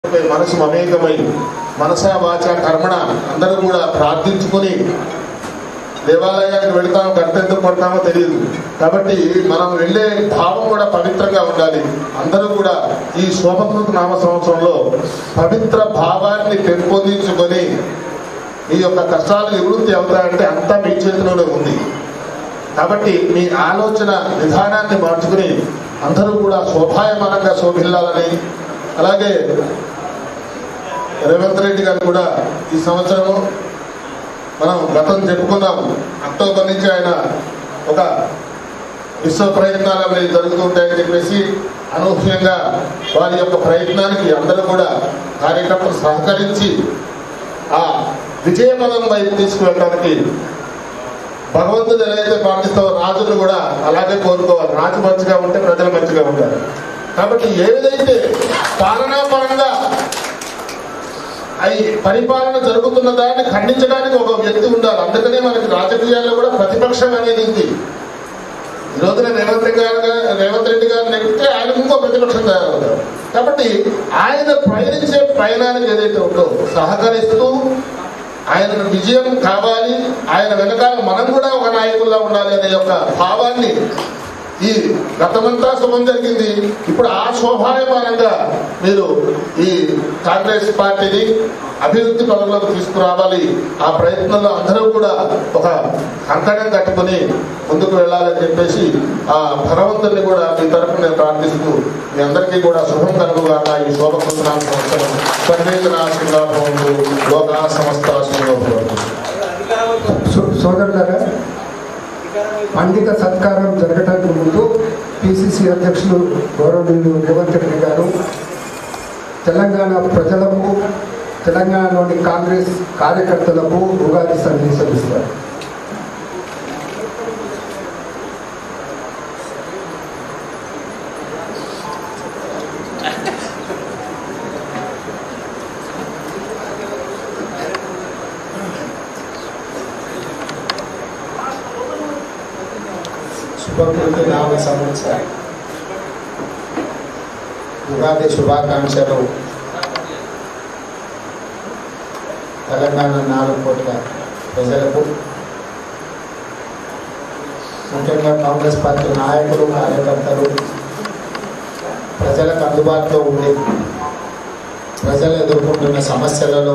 మనసు మమేకమై మనసా వాచ కర్మణ అందరూ కూడా ప్రార్థించుకొని దేవాలయానికి వెళ్తాం గంట ఎందుకు పడతామో తెలియదు కాబట్టి మనం వెళ్ళే భావం కూడా పవిత్రంగా ఉండాలి అందరూ కూడా ఈ శోభకృత నామ సంవత్సరంలో పవిత్ర భావాన్ని పెంపొందించుకొని మీ యొక్క కష్టాలు నివృత్తి అవుతాయంటే అంతా మీ చేతిలోనే ఉంది కాబట్టి మీ ఆలోచన విధానాన్ని మార్చుకుని అందరూ కూడా శోభాయమానంగా శోభిల్లాలని అలాగే రేవంత్ రెడ్డి గారు కూడా ఈ సంవత్సరము మనం గతం చెప్పుకున్నాం అక్టోబర్ నుంచి ఆయన ఒక విశ్వ ప్రయత్నాలు అనేవి జరుగుతూ ఉంటాయని చెప్పేసి అనూహ్యంగా వారి యొక్క ప్రయత్నానికి అందరూ కూడా కార్యకర్తలు సహకరించి ఆ విజయపదం వైపు తీసుకువెళ్ళడానికి భగవంతుడు ఎలాగైతే ప్రార్థిస్తావో రాజును కూడా అలాగే కోరుకోవాలి రాజు మంచిగా ఉంటే ప్రజలు మంచిగా ఉంటారు కాబట్టి ఏదైతే పాలనా పరంగా అయి పరిపాలన జరుగుతున్న దాన్ని ఖండించడానికి ఒక వ్యక్తి ఉండాలి అందుకనే మనకి రాజకీయాల్లో కూడా ప్రతిపక్షం అనేది ఉంది ఈ రోజున రేవంత్ రెడ్డి గారు రేవంత్ రెడ్డి గారిని ఎక్కితే ఆయన ఇంకో ప్రతిపక్షం తయారవుతారు కాబట్టి ఆయన పయనించే ప్రయాణానికి ఏదైతే ఉందో సహకరిస్తూ ఆయన విజయం కావాలి ఆయన వెనకాల మనం కూడా ఒక నాయకుల్లా ఉండాలి అనే యొక్క భావాన్ని ఈ గతమంతా శుభం జరిగింది ఇప్పుడు ఆ శోభాయమానంగా మీరు ఈ కాంగ్రెస్ పార్టీని అభివృద్ధి పనులకు తీసుకురావాలి ఆ ప్రయత్నంలో అందరూ కూడా ఒక కంకణం కట్టుకుని ముందుకు వెళ్ళాలని చెప్పేసి ఆ భగవంతుని కూడా మీ తరఫున నేను ప్రార్థిస్తూ మీ అందరికీ కూడా శుభం కలుగుగాక ఈ శోభకృతనామ సంవత్సరం సర్వేతనాశంగా భవంతు లోకా సమస్త భవంతు సో- సోదరులారా పండిత సత్కారం జరగడానికి ముందు పిసిసి అధ్యక్షులు గౌరవనీయులు రేవంత్ రెడ్డి గారు తెలంగాణ ప్రజలకు తెలంగాణలోని కాంగ్రెస్ కార్యకర్తలకు ఉగాది సందేశం ఇస్తారు శుభకృతి నామ సంవత్సర ఉగాది శుభాకాంక్షలు తెలంగాణ నాలుగు కోట్ల ప్రజలకు ముఖ్యంగా కాంగ్రెస్ పార్టీ నాయకులు కార్యకర్తలు ప్రజలకు అందుబాటులో ఉండి ప్రజలు ఎదుర్కొంటున్న సమస్యలలో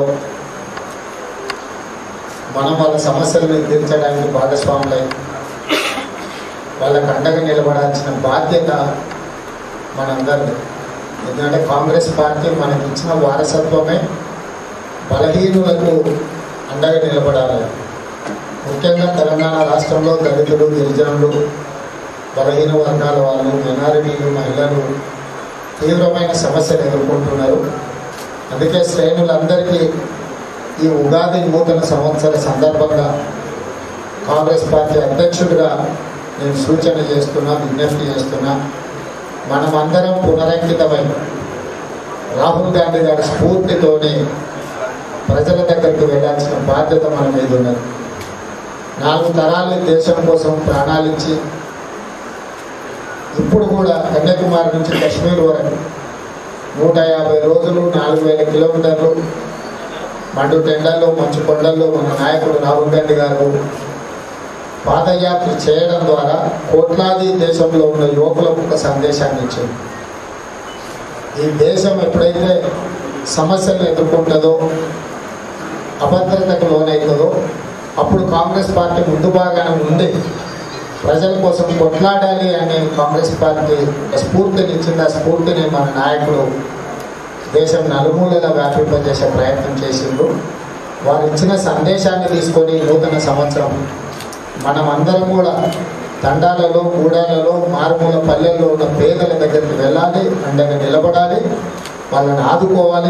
మనం వాళ్ళ సమస్యలను తీర్చడానికి భాగస్వాములై వాళ్ళకి అండగా నిలబడాల్సిన బాధ్యత మనందరిది ఎందుకంటే కాంగ్రెస్ పార్టీ మనకి ఇచ్చిన వారసత్వమే బలహీనులకు అండగా నిలబడాలి ముఖ్యంగా తెలంగాణ రాష్ట్రంలో దళితులు గిరిజనులు బలహీన వర్గాల వాళ్ళు మైనారిటీలు మహిళలు తీవ్రమైన సమస్యలు ఎదుర్కొంటున్నారు అందుకే శ్రేణులందరికీ ఈ ఉగాది నూతన సంవత్సర సందర్భంగా కాంగ్రెస్ పార్టీ అధ్యక్షుడిగా నేను సూచన చేస్తున్నా విజ్ఞప్తి చేస్తున్నా మనమందరం పునరంకితమై రాహుల్ గాంధీ గారి స్ఫూర్తితోనే ప్రజల దగ్గరికి వెళ్ళాల్సిన బాధ్యత మన మీద ఉన్నది నాలుగు తరాలు దేశం కోసం ప్రాణాలిచ్చి ఇప్పుడు కూడా కన్యాకుమారి నుంచి కశ్మీర్ వరకు నూట యాభై రోజులు నాలుగు వేల కిలోమీటర్లు మండు టెండల్లో మంచు కొండల్లో మన నాయకుడు రాహుల్ గాంధీ గారు పాదయాత్ర చేయడం ద్వారా కోట్లాది దేశంలో ఉన్న యువకులకు ఒక సందేశాన్ని ఇచ్చింది ఈ దేశం ఎప్పుడైతే సమస్యలు ఎదుర్కొంటుందో అభద్రతకు లోనవుతుందో అప్పుడు కాంగ్రెస్ పార్టీ ముందు బాగానే ఉంది ప్రజల కోసం కొట్లాడాలి అనే కాంగ్రెస్ పార్టీ ఒక స్ఫూర్తిని ఇచ్చింది ఆ స్ఫూర్తిని మన నాయకుడు దేశం నలుమూలలా వ్యాపింపజేసే ప్రయత్నం చేసిండ్రు వారు ఇచ్చిన సందేశాన్ని తీసుకొని నూతన సంవత్సరం మనం అందరం కూడా తండాలలో గూడాలలో మారుమూల పల్లెల్లో ఉన్న పేదల దగ్గరికి వెళ్ళాలి అండగా నిలబడాలి వాళ్ళని ఆదుకోవాలి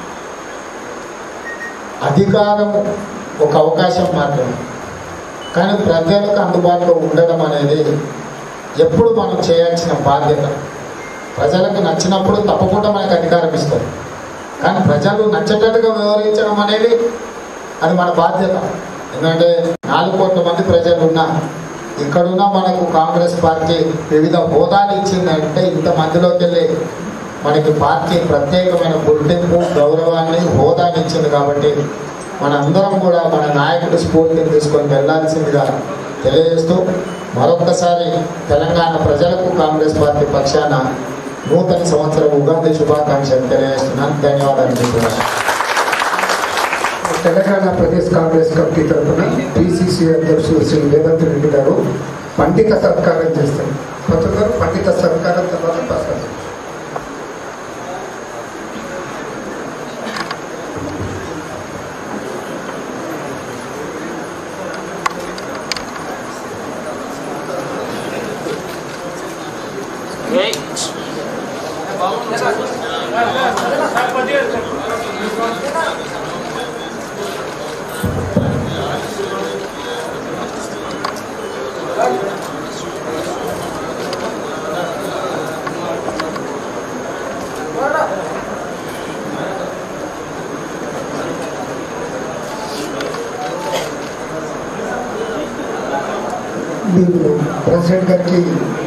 అధికారం ఒక అవకాశం మాత్రమే కానీ ప్రజలకు అందుబాటులో ఉండడం అనేది ఎప్పుడు మనం చేయాల్సిన బాధ్యత ప్రజలకు నచ్చినప్పుడు తప్పకుండా మనకు అధికారం ఇస్తారు కానీ ప్రజలు నచ్చేటట్టుగా వివరించడం అనేది అది మన బాధ్యత ఎందుకంటే నాలుగు కోట్ల మంది ప్రజలు ఉన్నా ఇక్కడున్న మనకు కాంగ్రెస్ పార్టీ వివిధ హోదాలు ఇచ్చిందంటే ఇంతమందిలోకి వెళ్ళి మనకి పార్టీ ప్రత్యేకమైన గుర్తింపు గౌరవాన్ని హోదాని ఇచ్చింది కాబట్టి మనందరం కూడా మన నాయకుడి స్ఫూర్తిని తీసుకొని వెళ్లాల్సిందిగా తెలియజేస్తూ మరొక్కసారి తెలంగాణ ప్రజలకు కాంగ్రెస్ పార్టీ పక్షాన నూతన సంవత్సరం ఉగాది శుభాకాంక్షలు తెలియజేస్తున్నాను ధన్యవాదాలు చెప్తున్నాను తెలంగాణ ప్రదేశ్ కాంగ్రెస్ కమిటీ తరఫున పిసిసి అధ్యక్షులు శ్రీ రేవంత్ రెడ్డి గారు పండిత సత్కారం చేస్తారు కొత్త గారు పండిత సత్కారం తర్వాత ప్రసాదం మీరు ప్రెసిడెంట్ గారికి